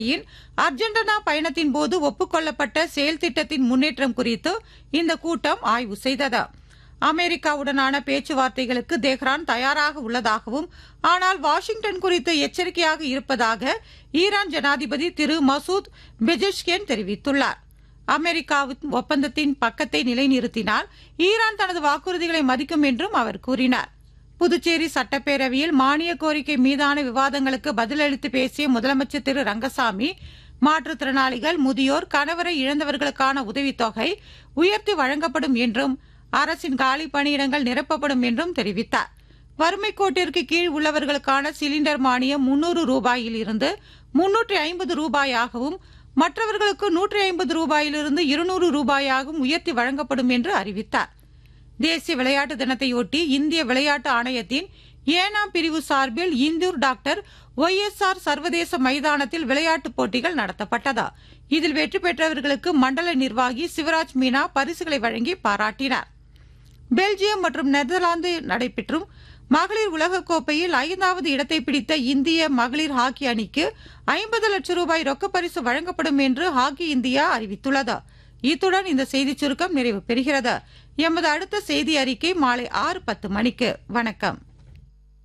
யின் அர்ஜென்டினா பயணத்தின் போது ஒப்புக்கொள்ளப்பட்ட செயல் திட்டத்தின் முன்னேற்றம் குறித்து இந்த கூட்டம் ஆய்வு செய்தது அமெரிக்காவுடனான பேச்சுவார்த்தைகளுக்கு தெஹ்ரான் தயாராக உள்ளதாகவும் ஆனால் வாஷிங்டன் குறித்து எச்சரிக்கையாக இருப்பதாக ஈரான் ஜனாதிபதி திரு மசூத் பெஜஷ்கியன் தெரிவித்துள்ளார் அமெரிக்காவின் ஒப்பந்தத்தின் பக்கத்தை நிலைநிறுத்தினால் ஈரான் தனது வாக்குறுதிகளை மதிக்கும் என்றும் அவர் கூறினார் புதுச்சேரி சட்டப்பேரவையில் மானிய கோரிக்கை மீதான விவாதங்களுக்கு பதிலளித்து பேசிய முதலமைச்சர் திரு ரங்கசாமி மாற்றுத்திறனாளிகள் முதியோர் கணவரை இழந்தவர்களுக்கான உதவித்தொகை உயர்த்தி வழங்கப்படும் என்றும் அரசின் காலி பணியிடங்கள் நிரப்பப்படும் என்றும் தெரிவித்தார் வறுமை கோட்டிற்கு கீழ் உள்ளவர்களுக்கான சிலிண்டர் மானியம் முன்னூறு ரூபாயில் இருந்து முன்னூற்றி ஐம்பது ரூபாயாகவும் மற்றவர்களுக்கு நூற்றி ஐம்பது ரூபாயிலிருந்து இருநூறு ரூபாயாகவும் உயர்த்தி வழங்கப்படும் என்று அறிவித்தார் தேசிய விளையாட்டு தினத்தையொட்டி இந்திய விளையாட்டு ஆணையத்தின் ஏனாம் பிரிவு சார்பில் Indore doctor Y S R சர்வதேச மைதானத்தில் விளையாட்டுப் போட்டிகள் நடத்தப்பட்டது இதில் வெற்றி பெற்றவர்களுக்கு மண்டல நிர்வாகி சிவராஜ் மீனா பரிசுகளை வழங்கி பாராட்டினார் பெல்ஜியம் மற்றும் நெதர்லாந்து நடைபெற்றும் மகளிர் உலகக்கோப்பையில் ஐந்தாவது இடத்தை பிடித்த இந்திய மகளிர் ஹாக்கி அணிக்கு ஐம்பது லட்சம் ரூபாய் ரொக்கப்பரிசு வழங்கப்படும் என்று ஹாக்கி இந்தியா அறிவித்துள்ளது இத்துடன் இந்த செய்திச் சுருக்கம் நிறைவு பெறுகிறது எமது அடுத்த செய்தி அறிக்கை மாலை ஆறு பத்து மணிக்கு வணக்கம்